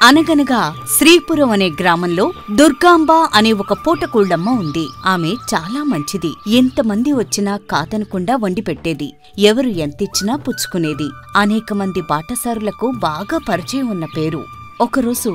అనగనగా శ్రీపురం అనే గ్రామంలో దుర్గాంబ అనే ఒక పూటకూళ్ళమ్మ ఉంది ఆమె చాలా మంచిది ఎంతమంది వచ్చినా కాదనకుండా వండి పెట్టేది ఎవరు ఎంతిచ్చినా పుచ్చుకునేది అనేక మంది బాటసారులకు బాగా పరిచయం ఉన్న పేరు ఒకరోజు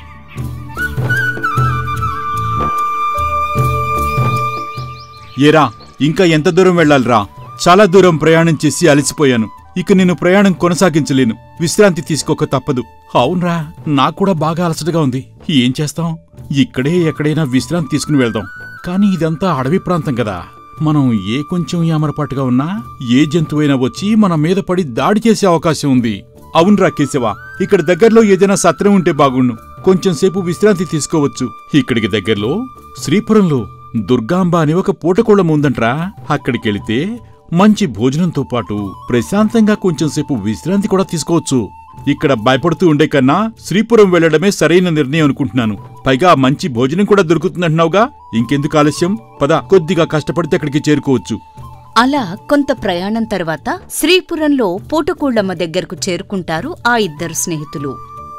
ఏరా ఇంకా ఎంత దూరం వెళ్ళాలిరా చాలా దూరం ప్రయాణం చేసి అలసిపోయాను ఇక నేను ప్రయాణం కొనసాగించలేను విశ్రాంతి తీసుకోక తప్పదు అవునరా నాకు కూడా బాగా అలసటగా ఉంది ఏం చేస్తాం ఇక్కడే ఎక్కడైనా విశ్రాంతి తీసుకుని వెళ్దాం కానీ ఇదంతా అడవి ప్రాంతం కదా మనం ఏ కొంచెం యామరపాటుగా ఉన్నా ఏ జంతువైనా వచ్చి మన మీద పడి దాడి చేసే అవకాశం ఉంది అవునరా కేశవా ఇక్కడ దగ్గరలో ఏదైనా సత్రం ఉంటే బాగుండు కొంచెం సేపు విశ్రాంతి తీసుకోవచ్చు ఇక్కడికి దగ్గరలో శ్రీపురంలో దుర్గాంబ అని ఒక పూటకోళం ఉందంట్రా అక్కడికెళితే మంచి భోజనంతో పాటు ప్రశాంతంగా కొంచెం సేపు విశ్రాంతి కూడా తీసుకోవచ్చు ఇక్కడ భయపడుతూ ఉండే కన్నా శ్రీపురం వెళ్లడమే సరైన నిర్ణయం అనుకుంటున్నాను పైగా మంచి భోజనం కూడా దొరుకుతుందంటున్నావుగా ఇంకెందుకు ఆలస్యం పద కొద్దిగా కష్టపడితే అక్కడికి చేరుకోవచ్చు అలా కొంత ప్రయాణం తర్వాత శ్రీపురంలో పూటకూళ్ళమ్మ దగ్గరకు చేరుకుంటారు ఆ ఇద్దరు స్నేహితులు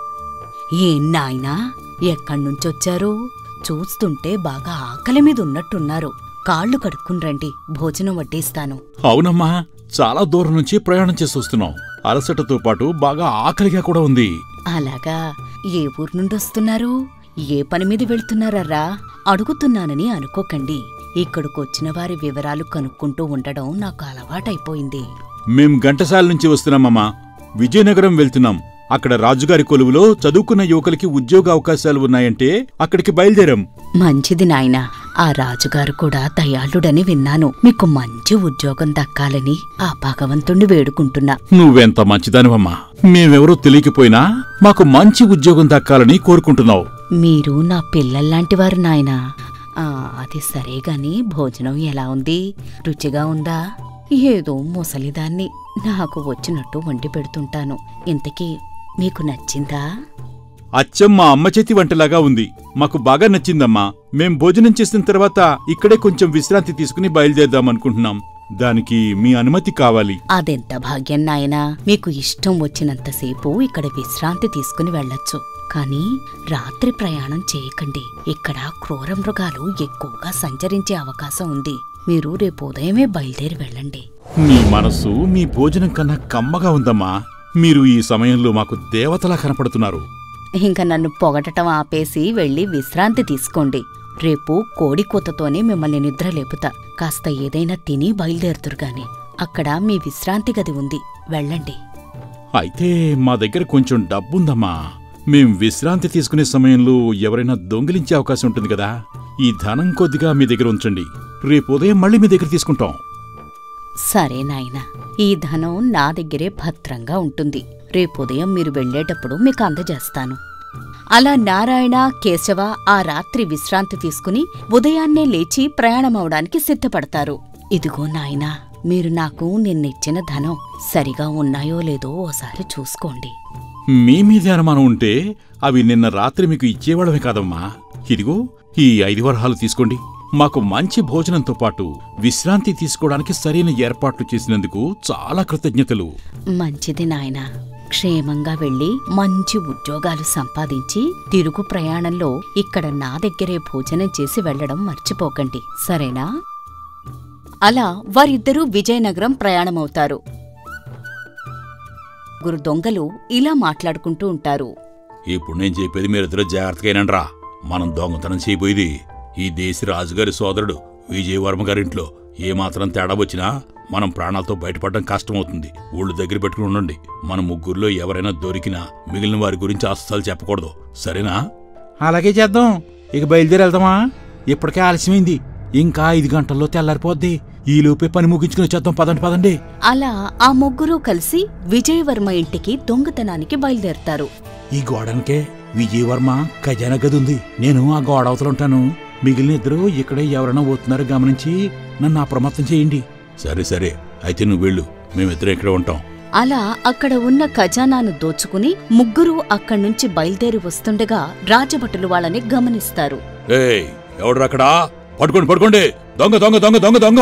ఏం నాయనా ఎక్కడ్నుంచొచ్చారు చూస్తుంటే బాగా ఆకలి మీద ఉన్నట్టున్నారు కాళ్ళు కడుక్కుని రండి భోజనం వడ్డిస్తాను అవునమ్మా చాలా దూరం నుంచి ప్రయాణం చేసి వస్తున్నాం అలసటతో పాటు బాగా ఆకలిగా కూడా ఉంది అలాగా ఏ ఊరు నుండి వస్తున్నారు ఏ పని మీద వెళ్తున్నారర్రా అడుగుతున్నానని అనుకోకండి ఇక్కడికొచ్చిన వారి వివరాలు కనుక్కుంటూ ఉండడం నాకు అలవాటైపోయింది మేం ఘంటసాల నుంచి వస్తున్నామమ్మా విజయనగరం వెళ్తున్నాం అక్కడ రాజుగారి కొలువులో చదువుకున్న యువకులకి ఉద్యోగ అవకాశాలు ఉన్నాయంటే అక్కడికి బయలుదేరాం మంచిది నాయనా ఆ రాజుగారు కూడా దయాళుడని విన్నాను మీకు మంచి ఉద్యోగం దక్కాలని ఆ భగవంతుణ్ణి వేడుకుంటున్నా నువ్వెంత మంచిదానివమ్మా మేమెవరో తెలియకపోయినా మాకు మంచి ఉద్యోగం దక్కాలని కోరుకుంటున్నావు మీరు నా పిల్లల్లాంటివారు నాయనా ఆ, అది సరే గాని భోజనం ఎలా ఉంది రుచిగా ఉందా ఏదో ముసలిదాన్ని నాకు వచ్చినట్టు వండి పెడుతుంటాను ఇంతకీ మీకు నచ్చిందా అచ్చం మా అమ్మ చేతి వంటలాగా ఉంది మాకు బాగా నచ్చిందమ్మా మేం భోజనం చేసిన తర్వాత ఇక్కడే కొంచెం విశ్రాంతి తీసుకుని బయలుదేరదాం అనుకుంటున్నాం దానికి మీ అనుమతి కావాలి అదెంత భాగ్యం నాయనా మీకు ఇష్టం వచ్చినంతసేపు ఇక్కడ విశ్రాంతి తీసుకుని వెళ్ళొచ్చు కానీ రాత్రి ప్రయాణం చేయకండి ఇక్కడ క్రూర మృగాలు ఎక్కువగా సంచరించే అవకాశం ఉంది మీరు రేపు ఉదయమే బయలుదేరి వెళ్ళండి మీ మనస్సు మీ భోజనం కన్నా కమ్మగా ఉందమ్మా మీరు ఈ సమయంలో మాకు దేవతలా కనపడుతున్నారు ఇంక నన్ను పొగటం ఆపేసి వెళ్ళి విశ్రాంతి తీసుకోండి రేపు కోడి కూతతోనే మిమ్మల్ని నిద్ర లేపుతా కాస్త ఏదైనా తిని బయలుదేరుతురు గాని అక్కడ మీ విశ్రాంతి గది ఉంది వెళ్ళండి అయితే మా దగ్గర కొంచెం డబ్బుందమ్మా మేం విశ్రాంతి తీసుకునే సమయంలో ఎవరైనా దొంగిలించే అవకాశం ఉంటుంది కదా ఈ ధనం కొద్దిగా మీ దగ్గర ఉంచండి రేపు ఉదయం మళ్ళీ మీ దగ్గర తీసుకుంటాం సరే నాయనా ఈ ధనం నా దగ్గరే భద్రంగా ఉంటుంది రేపు ఉదయం మీరు వెళ్ళేటప్పుడు మీకు అందజేస్తాను అలా నారాయణ కేశవ ఆ రాత్రి విశ్రాంతి తీసుకుని ఉదయాన్నే లేచి ప్రయాణమవడానికి సిద్ధపడతారు ఇదిగో నాయనా మీరు నాకు నిన్నిచ్చిన ధనం సరిగా ఉన్నాయో లేదో ఓసారి చూసుకోండి మీ మీద అనుమానం ఉంటే అవి నిన్న రాత్రి మీకు ఇచ్చేవాళ్ళమే కాదమ్మా ఇదిగో ఈ ఐదు వరహాలు తీసుకోండి మాకు మంచి భోజనంతో పాటు విశ్రాంతి తీసుకోవడానికి సరైన ఏర్పాట్లు చేసినందుకు చాలా కృతజ్ఞతలు మంచిది నాయనా క్షేమంగా వెళ్ళి మంచి ఉద్యోగాలు సంపాదించి తిరుగు ప్రయాణంలో ఇక్కడ నా దగ్గరే భోజనం చేసి వెళ్ళడం మర్చిపోకండి సరేనా అలా వారిద్దరూ విజయనగరం ప్రయాణమవుతారు గురు దొంగలు ఇలా మాట్లాడుకుంటూ ఉంటారు ఇప్పుడు నేను చెప్పేది మీరిద్దరూ జాగ్రత్తగా మనం దొంగతనం చేయబోయేది ఈ దేశ రాజుగారి సోదరుడు విజయవర్మ గారింట్లో ఏమాత్రం తేడా వచ్చినా మనం ప్రాణాలతో బయటపడడం కష్టమవుతుంది ఊళ్ళు దగ్గర పెట్టుకుని ఉండండి మన ముగ్గురులో ఎవరైనా దొరికినా మిగిలిన వారి గురించి అస్సలు చెప్పకూడదు సరేనా అలాగే చేద్దాం ఇక బయలుదేరి వెళ్దామా ఇప్పటికే ఆలస్యమైంది ఇంకా ఐదు గంటల్లో తెల్లారిపోద్ది ఈ లోపే పని ముగించుకుని వచ్చేద్దాం పదండి పదండి అలా ఆ ముగ్గురూ కలిసి విజయవర్మ ఇంటికి దొంగతనానికి బయలుదేరతారు ఈ గోడనికే విజయవర్మ ఖజానా గది ఉంది నేను ఆ గోడ అవతల ఉంటాను మిగిలిన ఇద్దరు ఇక్కడే ఎవరైనా పోతున్నారో గమనించి నన్ను అప్రమత్తం చేయండి సరే సరే అయితే నువ్వు వెళ్ళు మేమిద్దరం ఇక్కడే ఉంటాం అలా అక్కడ ఉన్న ఖజానాను దోచుకుని ముగ్గురు అక్కడ్నుంచి బయలుదేరి వస్తుండగా రాజభటులు వాళ్ళని గమనిస్తారు ఏయ్ ఎవడు అక్కడ పట్టుకోండి పట్టుకోండి దొంగ దొంగ దొంగ దొంగ దొంగ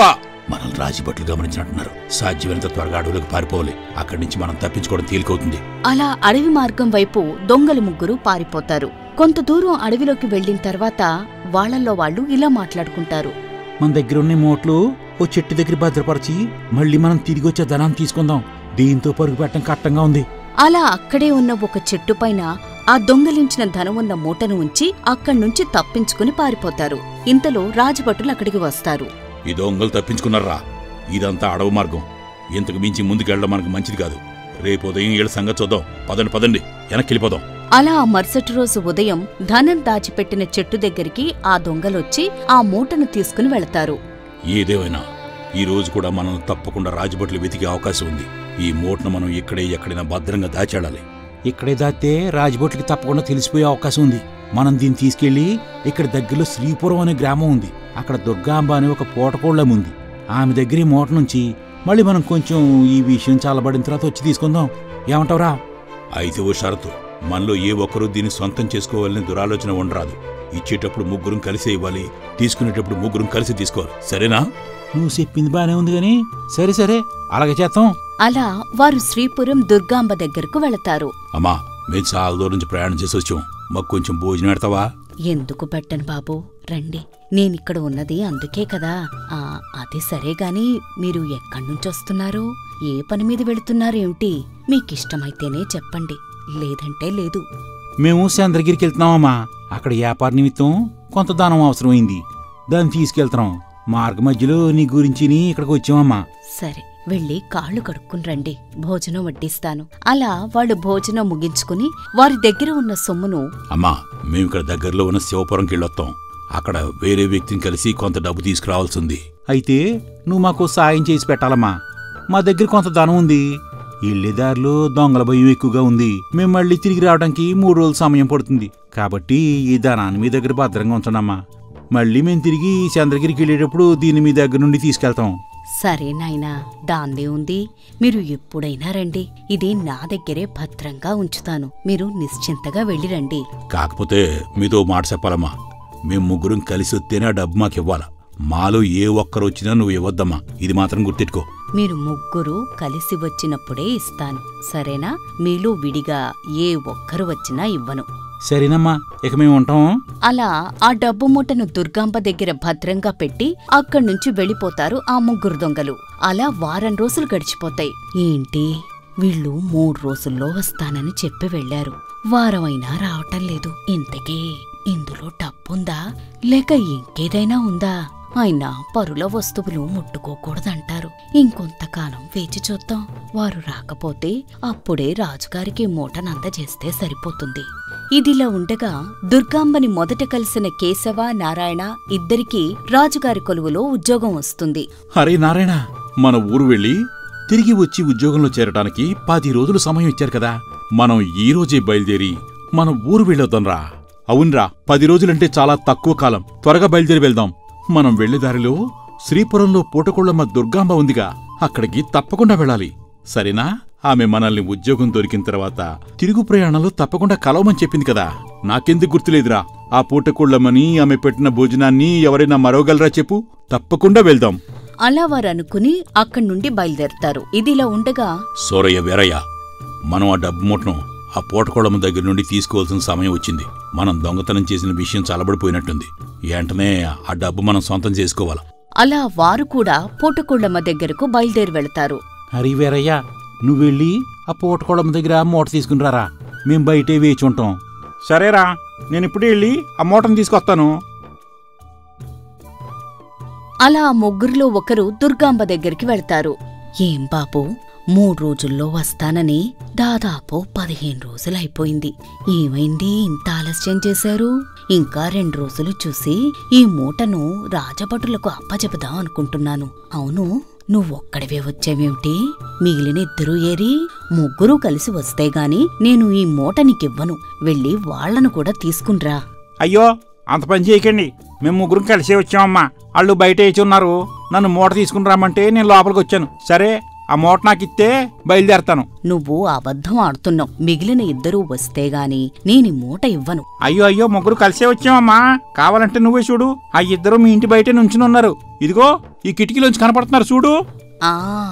మనం రాజభట్లు గమనించినట్టున్నారు సాధ్యమైనంత త్వరగా అడవులకు పారిపోవాలి అక్కడి నుంచి మనం తప్పించుకోవడం తేలికవుతుంది అలా అడవి మార్గం వైపు దొంగలు ముగ్గురు పారిపోతారు కొంత దూరం అడవిలోకి వెళ్ళిన తర్వాత వాళ్ళల్లో వాళ్ళు ఇలా మాట్లాడుకుంటారు మన దగ్గర ఉన్న మోట్లు ఓ చెట్టు దగ్గర భద్రపరిచి మళ్ళీ మనం తిరిగి వచ్చే ధనాన్ని తీసుకుందాం దీంతో పరుగు పెట్టడం కట్టంగా ఉంది అలా అక్కడే ఉన్న ఒక చెట్టు పైన ఆ దొంగలించిన ధనం ఉన్న మూటను ఉంచి అక్కడ్నుంచి తప్పించుకుని పారిపోతారు ఇంతలో రాజభటులు అక్కడికి వస్తారు ఈ దొంగలు తప్పించుకున్నారా ఇదంతా అడవి మార్గం ఇంతకు మించి ముందుకెళ్ళడం మనకు మంచిది కాదు రేపు ఉదయం ఏళ్ళ సంగతి చూద్దాం పదండి పదండి వెనక్కి వెళ్ళిపోదాం అలా ఆ మరుసటి రోజు ఉదయం ధనం దాచిపెట్టిన చెట్టు దగ్గరికి ఆ దొంగలొచ్చి ఆ మూటను తీసుకుని వెళతారు ఏదేమైనా ఈ రోజు కూడా మనం తప్పకుండా రాజభట్లు వెతికే అవకాశం ఉంది ఈ మూటను మనం ఇక్కడే ఎక్కడైనా భద్రంగా దాచాడాలి ఇక్కడే దాస్తే రాజభట్లకి తప్పకుండా తెలిసిపోయే అవకాశం ఉంది మనం దీన్ని తీసుకెళ్లి ఇక్కడ దగ్గరలో శ్రీపురం అనే గ్రామం ఉంది అక్కడ దుర్గాంబ అనే ఒక పూటకోళ్ళం ఉంది ఆమె దగ్గర ఈ మూట నుంచి మళ్ళీ మనం కొంచెం ఈ విషయం చల్లబడిన తర్వాత వచ్చి తీసుకుందాం ఏమంటావురా అయితే ఓ షరతు మనలో ఏ ఒక్కరూ దీన్ని సొంతం చేసుకోవాలని దురాలోచన ఉండరాదు ఇచ్చేటప్పుడు ముగ్గురం కలిసే ఇవ్వాలి తీసుకునేటప్పుడు ముగ్గురం కలిసి తీసుకోవాలి సరేనా నువ్వు చెప్పింది బానే ఉంది గాని సరే సరే అలాగే చేద్దాం అలా వారు శ్రీపురం దుర్గాంబ దగ్గరకు వెళతారు అమ్మా మేము చాలా దూరం నుంచి ప్రయాణం చేసి వచ్చాం మాకు కొంచెం భోజనం పెడతావా ఎందుకు పెట్టను బాబు రండి నేనిక్కడ ఉన్నది అందుకే కదా ఆ అది సరే గాని మీరు ఎక్కడి నుంచి వస్తున్నారు ఏ పని మీద వెళుతున్నారు ఏమిటి మీకిష్టమైతేనే చెప్పండి లేదంటే లేదు మేము చంద్రగిరికి వెళ్తున్నామమ్మా అక్కడ వ్యాపార నిమిత్తం కొంత దానం అవసరమైంది దాన్ని తీసుకెళ్తున్నాం మార్గ మధ్యలో నీ గురించి ఇక్కడికి వచ్చామమ్మా సరే వెళ్ళి కాళ్ళు కడుక్కుని రండి భోజనం వడ్డిస్తాను అలా వాళ్ళు భోజనం ముగించుకుని వారి దగ్గర ఉన్న సొమ్మును అమ్మా మేము ఇక్కడ దగ్గరలో ఉన్న శివపురంకి వెళ్ళొస్తాం అక్కడ వేరే వ్యక్తిని కలిసి కొంత డబ్బు తీసుకురావాల్సి ఉంది అయితే నువ్వు మాకు సాయం చేసి పెట్టాలమ్మా మా దగ్గర కొంత ధనం ఉంది ఇళ్ళేదారిలో దొంగల భయం ఎక్కువగా ఉంది మేము మళ్ళీ తిరిగి రావడానికి మూడు రోజులు సమయం పడుతుంది కాబట్టి ఈ ధనాన్ని మీ దగ్గర భద్రంగా ఉంచండమ్మా మళ్ళీ మేము తిరిగి చంద్రగిరికి వెళ్ళేటప్పుడు దీన్ని మీ దగ్గర నుండి తీసుకెళ్తాం సరే నాయనా దాందే ఉంది మీరు ఎప్పుడైనా రండి ఇది నా దగ్గరే భద్రంగా ఉంచుతాను మీరు నిశ్చింతగా వెళ్ళి రండి కాకపోతే మీతో మాట చెప్పాలమ్మా మేము ముగ్గురం కలిసి వస్తేనే ఆ డబ్బు మాకు ఇవ్వాలా మాలో ఏ ఒక్కరు వచ్చినా నువ్వు ఇవ్వద్దమ్మా ఇది మాత్రం గుర్తెట్టుకో మీరు ముగ్గురు కలిసి వచ్చినప్పుడే ఇస్తాను సరేనా మీలో విడిగా ఏ ఒక్కరు వచ్చినా ఇవ్వను సరేనమ్మా ఇక మేము ఉంటాం అలా ఆ డబ్బు మూటను దుర్గాంబ దగ్గర భద్రంగా పెట్టి అక్కడి నుంచి వెళ్ళిపోతారు ఆ ముగ్గురు దొంగలు అలా వారం రోజులు గడిచిపోతాయి ఏంటి వీళ్ళు మూడు రోజుల్లో వస్తానని చెప్పి వెళ్లారు వారమైనా రావటం లేదు ఇంతకీ ఇందులో డబ్బుందా లేక ఇంకేదైనా ఉందా అయినా పరుల వస్తువులు ముట్టుకోకూడదంటారు ఇంకొంతకాలం వేచి చూద్దాం వారు రాకపోతే అప్పుడే రాజుగారికి మూటనందజేస్తే సరిపోతుంది ఇదిలా ఉండగా దుర్గాంబని మొదట కలిసిన కేశవ నారాయణ ఇద్దరికీ రాజుగారి కొలువులో ఉద్యోగం వస్తుంది హరే నారాయణ మన ఊరు వెళ్ళి తిరిగి వచ్చి ఉద్యోగంలో చేరడానికి పది రోజులు సమయం ఇచ్చారు కదా మనం ఈ రోజే బయలుదేరి మన ఊరు వెళ్ళొద్దాంరా అవునరా పది రోజులంటే చాలా తక్కువ కాలం త్వరగా బయలుదేరి వెళ్దాం మనం వెళ్లే దారిలో శ్రీపురంలో పూటకొళ్ళమ్మ దుర్గాంబ ఉందిగా అక్కడికి తప్పకుండా వెళ్ళాలి సరేనా ఆమె మనల్ని ఉద్యోగం దొరికిన తర్వాత తిరుగు ప్రయాణంలో తప్పకుండా కలవమని చెప్పింది కదా నాకెందుకు గుర్తులేదురా ఆ పూటకొళ్ళమ్మని ఆమె పెట్టిన భోజనాన్ని ఎవరైనా మరవగలరా చెప్పు తప్పకుండా వెళ్దాం అలా వారు అనుకుని అక్కడి నుండి బయలుదేరతారు ఇదిలా ఉండగా సోరయ్య వీరయ్య మనం ఆ డబ్బు మూటను ఆ పూటకోళమ్మ దగ్గర నుండి తీసుకోవాల్సిన సమయం వచ్చింది మనం దొంగతనం చేసిన విషయం చల్లబడిపోయినట్టుంది వెంటనే ఆ డబ్బు మనం సొంతం చేసుకోవాలి అలా వారు కూడా పూటకుళ్ళమ్మ దగ్గరకు బయలుదేరి వెళతారు హరి వీరయ్య నువ్వు వెళ్ళి ఆ పూటకోళమ్మ దగ్గర మూట తీసుకుని రారా మేం బయటే వేచి ఉంటాం సరేరా నేను ఇప్పుడే వెళ్ళి ఆ మూటను తీసుకొస్తాను అలా ఆ ముగ్గురిలో ఒకరు దుర్గాంబ దగ్గరికి వెళ్తారు ఏం బాబు మూడు రోజుల్లో వస్తానని దాదాపు పదిహేను రోజులైపోయింది ఏమైంది ఇంత ఆలస్యం చేశారు ఇంకా రెండు రోజులు చూసి ఈ మూటను రాజభటులకు అప్పచెబుదాం అనుకుంటున్నాను అవును నువ్వొక్కడివే వచ్చావేమిటి మిగిలిన ఇద్దరూ ఏరి ముగ్గురు కలిసి వస్తే గాని నేను ఈ మూట నీకివ్వను వెళ్ళి వాళ్లను కూడా తీసుకునిరా అయ్యో అంత పని చేయకండి మేము ముగ్గురం కలిసే వచ్చామమ్మా వాళ్ళు బయట వేచి ఉన్నారు నన్ను మూట తీసుకుని రమ్మంటే నేను లోపలికి వచ్చాను సరే ఆ మూట నాకు ఇస్తే బయలుదేరతాను నువ్వు అబద్ధం ఆడుతున్నావు మిగిలిన ఇద్దరూ వస్తే గాని నేని మూట ఇవ్వను అయ్యో అయ్యో ముగ్గురు కలిసే వచ్చామమ్మా కావాలంటే నువ్వే చూడు ఆ ఇద్దరు మీ ఇంటి బయటే నుంచుని ఉన్నారు ఇదిగో ఈ కిటికీలోంచి కనపడుతున్నారు చూడు ఆ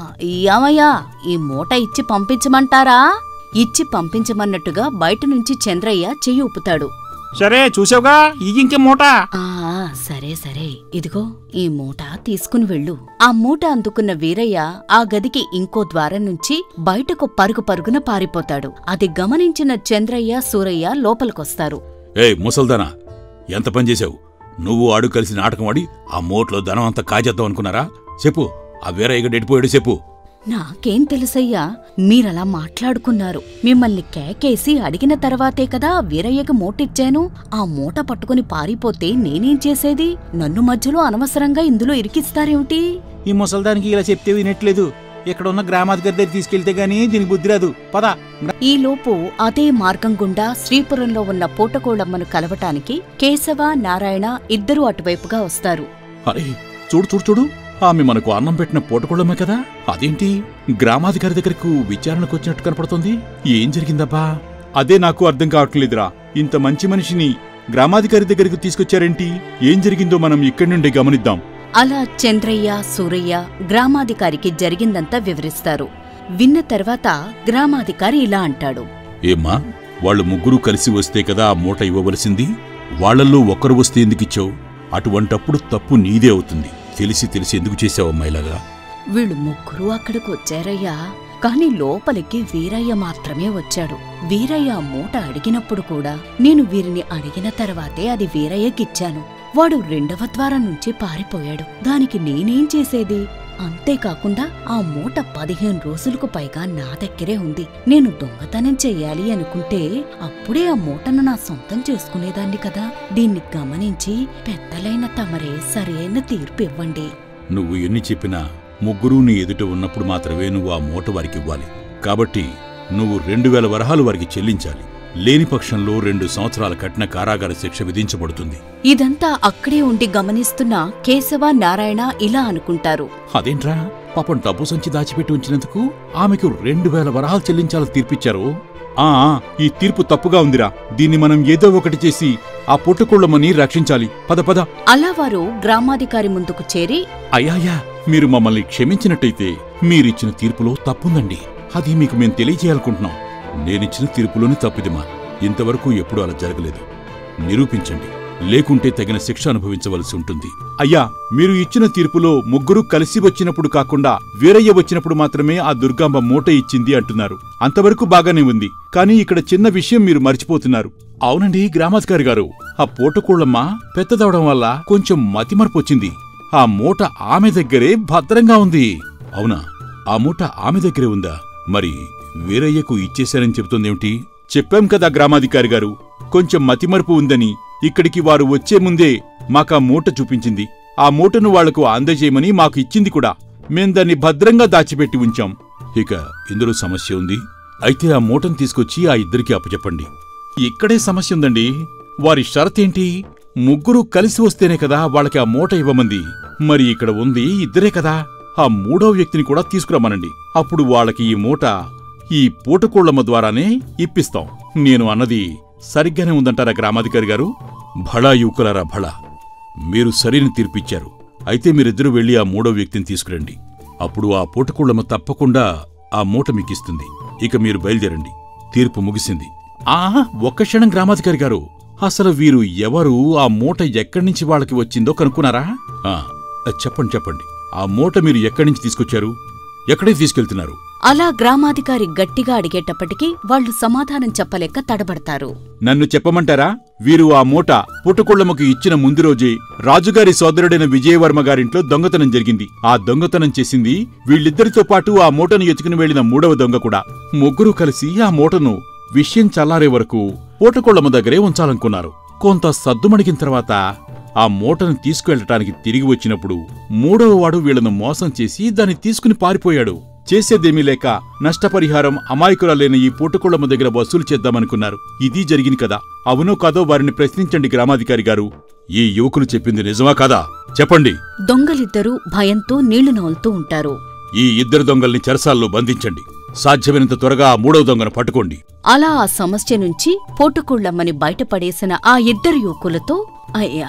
ఏమయ్యా ఈ మూట ఇచ్చి పంపించమంటారా ఇచ్చి పంపించమన్నట్టుగా బయట నుంచి చంద్రయ్య చెయ్యి ఊపుతాడు సరే చూసావుగా ఈ ఇంకే మూట ఆ సరే సరే ఇదిగో ఈ మూట తీసుకుని వెళ్ళు ఆ మూట అందుకున్న వీరయ్య ఆ గదికి ఇంకో ద్వారం నుంచి బయటకు పరుగు పరుగున పారిపోతాడు అది గమనించిన చంద్రయ్య సూరయ్య లోపలికొస్తారు ఏయ్ ముసల్దానా ఎంత పని చేశావు నువ్వు ఆడు కలిసి నాటకం ఆడి ఆ మోట్లో ధనం అంతా కాజేద్దాం అనుకున్నారా చెప్పు ఆ వీరయ్యగా డెడిపోయాడు చెప్పు నాకేం తెలుసయ్యా మీరలా మాట్లాడుకున్నారు మిమ్మల్ని కేకేసి అడిగిన తర్వాతే కదా వీరయ్యకి మూటిచ్చాను ఆ మూట పట్టుకుని పారిపోతే నేనేం చేసేది నన్ను మధ్యలో అనవసరంగా ఇందులో ఇరికిస్తారేమిటి ఈ ముసల్దానికి ఇలా చెప్తే వినట్లేదు ఇక్కడ ఉన్న గ్రామాధికారి దగ్గర తీసుకెళ్తే గానీ దీనికి బుద్ధి రాదు పద ఈలోపు అదే మార్గం గుండా శ్రీపురంలో ఉన్న పూటకోళమ్మను కలవటానికి కేశవ నారాయణ ఇద్దరూ అటువైపుగా వస్తారు అరే చూడు చూడు చూడు ఆమె మనకు అన్నం పెట్టిన పూటకోళ్ళమే కదా అదేంటి గ్రామాధికారి దగ్గరకు విచారణకు వచ్చినట్టు కనపడుతుంది ఏం జరిగిందబ్బా అదే నాకు అర్థం కావట్లేదురా ఇంత మంచి మనిషిని గ్రామాధికారి దగ్గరకు తీసుకొచ్చారేంటి ఏం జరిగిందో మనం ఇక్కడి నుండి గమనిద్దాం అలా చంద్రయ్య సూరయ్య గ్రామాధికారికి జరిగిందంతా వివరిస్తారు విన్న తర్వాత గ్రామాధికారి ఇలా అంటాడు ఏమ్మా వాళ్ళు ముగ్గురు కలిసి వస్తే కదా ఆ మూట ఇవ్వవలసింది వాళ్ళల్లో ఒక్కరు వస్తే ఎందుకిచ్చావు అటువంటప్పుడు తప్పు నీదే అవుతుంది తెలిసి తెలిసి ఎందుకు చేసావమ్మా ఇలాగా వీళ్ళు ముగ్గురు అక్కడికి వచ్చారయ్యా కాని లోపలికి వీరయ్య మాత్రమే వచ్చాడు వీరయ్య ఆ మూట అడిగినప్పుడు కూడా నేను వీరిని అడిగిన తర్వాతే అది వీరయ్యకిచ్చాను వాడు రెండవ ద్వారం నుంచి పారిపోయాడు దానికి నేనేం చేసేది అంతేకాకుండా ఆ మూట పదిహేను రోజులకు పైగా నా దగ్గరే ఉంది నేను దొంగతనం చెయ్యాలి అనుకుంటే అప్పుడే ఆ మూటను నా సొంతం చేసుకునేదాన్ని కదా దీన్ని గమనించి పెద్దలైన తమరే సరైన తీర్పు ఇవ్వండి నువ్వు ఎన్ని చెప్పినా ముగ్గురు నీ ఎదుట ఉన్నప్పుడు మాత్రమే నువ్వు ఆ మూట వారికి ఇవ్వాలి కాబట్టి నువ్వు రెండు వేల వరహాలు వారికి చెల్లించాలి లేని పక్షంలో రెండు సంవత్సరాల కఠిన కారాగార శిక్ష విధించబడుతుంది ఇదంతా అక్కడే ఉండి గమనిస్తున్న కేశవ నారాయణ ఇలా అనుకుంటారు అదేంట్రా పాపం డబ్బు సంచి దాచిపెట్టి ఉంచినందుకు ఆమెకు రెండు వేల వరహాలు చెల్లించాలని తీర్పిచ్చారు ఆ ఆ, ఈ తీర్పు తప్పుగా ఉందిరా దీన్ని మనం ఏదో ఒకటి చేసి ఆ పుట్టుకోళ్ళమని రక్షించాలి పద పద అలా వారు గ్రామాధికారి ముందుకు చేరి అయ్యాయా మీరు మమ్మల్ని క్షమించినట్టయితే మీరిచ్చిన తీర్పులో తప్పుందండి అది మీకు మేం తెలియజేయాలనుకుంటున్నాం నేనిచ్చిన తీర్పులోని తప్పిదిమా ఇంతవరకు ఎప్పుడూ అలా జరగలేదు నిరూపించండి లేకుంటే తగిన శిక్ష అనుభవించవలసి ఉంటుంది అయ్యా మీరు ఇచ్చిన తీర్పులో ముగ్గురు కలిసి వచ్చినప్పుడు కాకుండా వీరయ్య వచ్చినప్పుడు మాత్రమే ఆ దుర్గాంబ మూట ఇచ్చింది అంటున్నారు అంతవరకు బాగానే ఉంది కానీ ఇక్కడ చిన్న విషయం మీరు మర్చిపోతున్నారు అవునండి గ్రామాధికారి గారు ఆ పూటకూళ్ళమ్మ పెద్దదవడం వల్ల కొంచెం మతిమరపు వచ్చింది ఆ మూట ఆమె దగ్గరే భద్రంగా ఉంది అవునా ఆ మూట ఆమె దగ్గరే ఉందా మరి వీరయ్యకు ఇచ్చేశారని చెబుతోందేమిటి చెప్పాం కదా గ్రామాధికారి గారు కొంచెం మతిమరుపు ఉందని ఇక్కడికి వారు వచ్చే ముందే మాకా మూట చూపించింది ఆ మూటను వాళ్లకు అందజేయమని మాకు ఇచ్చింది కూడా మేం దాన్ని భద్రంగా దాచిపెట్టి ఉంచాం ఇక ఇందులో సమస్య ఉంది అయితే ఆ మూటను తీసుకొచ్చి ఆ ఇద్దరికి అప్పచెప్పండి ఇక్కడే సమస్య ఉందండి వారి షరతేంటి ముగ్గురు కలిసి వస్తేనే కదా వాళ్ళకి ఆ మూట ఇవ్వమంది మరి ఇక్కడ ఉంది ఇద్దరే కదా ఆ మూడో వ్యక్తిని కూడా తీసుకురమ్మనండి అప్పుడు వాళ్ళకి ఈ మూట ఈ పూటకోళ్లమ్మ ద్వారానే ఇప్పిస్తాం నేను అన్నది సరిగ్గానే ఉందంటారా గ్రామాధికారి గారు భళా యువకులారా భళా మీరు సరైన తీర్పిచ్చారు అయితే మీరిద్దరూ వెళ్ళి ఆ మూడో వ్యక్తిని తీసుకురండి అప్పుడు ఆ పూటకోళ్లమ్మ తప్పకుండా ఆ మూట మీకిస్తుంది ఇక మీరు బయలుదేరండి తీర్పు ముగిసింది ఆ ఒక్క క్షణం గ్రామాధికారి గారు అసలు వీరు ఎవరు ఆ మూట ఎక్కడి నుంచి వాళ్ళకి వచ్చిందో కనుక్కున్నారా ఆ, చెప్పండి చెప్పండి ఆ మూట మీరు ఎక్కడి నుంచి తీసుకొచ్చారు ఎక్కడికి తీసుకెళ్తున్నారు అలా గ్రామాధికారి గట్టిగా అడిగేటప్పటికి వాళ్ళు సమాధానం చెప్పలేక తడబడతారు నన్ను చెప్పమంటారా వీరు ఆ మూట పుట్టుకుళ్ళమ్మకు ఇచ్చిన ముందు రోజే రాజుగారి సోదరుడైన విజయవర్మ గారింట్లో దొంగతనం జరిగింది ఆ దొంగతనం చేసింది వీళ్ళిద్దరితో పాటు ఆ మూటను ఎత్తుకుని వెళ్లిన మూడవ దొంగ కూడా ముగ్గురు కలిసి ఆ మూటను విషయం చల్లారే వరకు పూటకోళ్ళమ్మ దగ్గరే ఉంచాలనుకున్నారు కొంత సద్దుమణిగిన తర్వాత ఆ మూటను తీసుకువెళ్ళటానికి తిరిగి వచ్చినప్పుడు మూడవ వాడు వీళ్లను మోసం చేసి దాన్ని తీసుకుని పారిపోయాడు చేసేదేమీ లేక నష్టపరిహారం అమాయకురాలైన ఈ పూటకోళ్ళమ్మ దగ్గర వసూలు చేద్దామనుకున్నారు ఇది జరిగింది కదా అవునో కాదో వారిని ప్రశ్నించండి గ్రామాధికారి గారు ఈ యువకులు చెప్పింది నిజమా కాదా చెప్పండి దొంగలిద్దరూ భయంతో నీళ్లు నవ్వులుతూ ఉంటారు ఈ ఇద్దరు దొంగల్ని చెరసాల్లో బంధించండి సాధ్యమైనంత త్వరగా ఆ మూడవ దొంగను పట్టుకోండి అలా ఆ సమస్య నుంచి పోటుకుళ్ళమ్మని బయటపడేసిన ఆ ఇద్దరు యువకులతో అయ్యా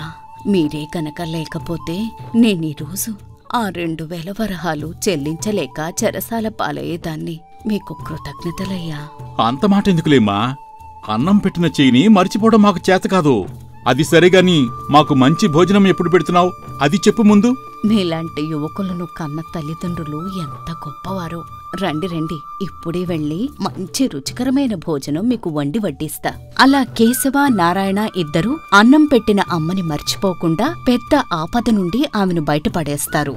మీరే కనుక లేకపోతే నేనీరోజు ఆ రెండు వేల వరహాలు చెల్లించలేక చెరసాల పాలయ్యేదాన్ని మీకు కృతజ్ఞతలయ్యా అంత మాట ఎందుకులేమ్మా అన్నం పెట్టిన చేయిని మర్చిపోవడం మాకు చేత కాదు అది సరేగాని మాకు మంచి భోజనం ఎప్పుడు పెడుతున్నావు అది చెప్పు ముందు మీలాంటి యువకులను కన్న తల్లిదండ్రులు ఎంత గొప్పవారో రండి రండి ఇప్పుడే వెళ్ళి మంచి రుచికరమైన భోజనం మీకు వండి వడ్డిస్తా అలా కేశవ నారాయణ ఇద్దరూ అన్నం పెట్టిన అమ్మని మర్చిపోకుండా పెద్ద ఆపద నుండి ఆమెను బయటపడేస్తారు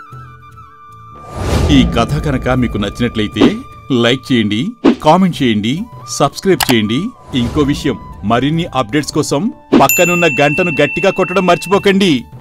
ఈ కథ కనుక మీకు నచ్చినట్లయితే లైక్ చేయండి కామెంట్ చేయండి సబ్స్క్రైబ్ చేయండి ఇంకో విషయం మరిన్ని అప్డేట్స్ కోసం పక్కనున్న గంటను గట్టిగా కొట్టడం మర్చిపోకండి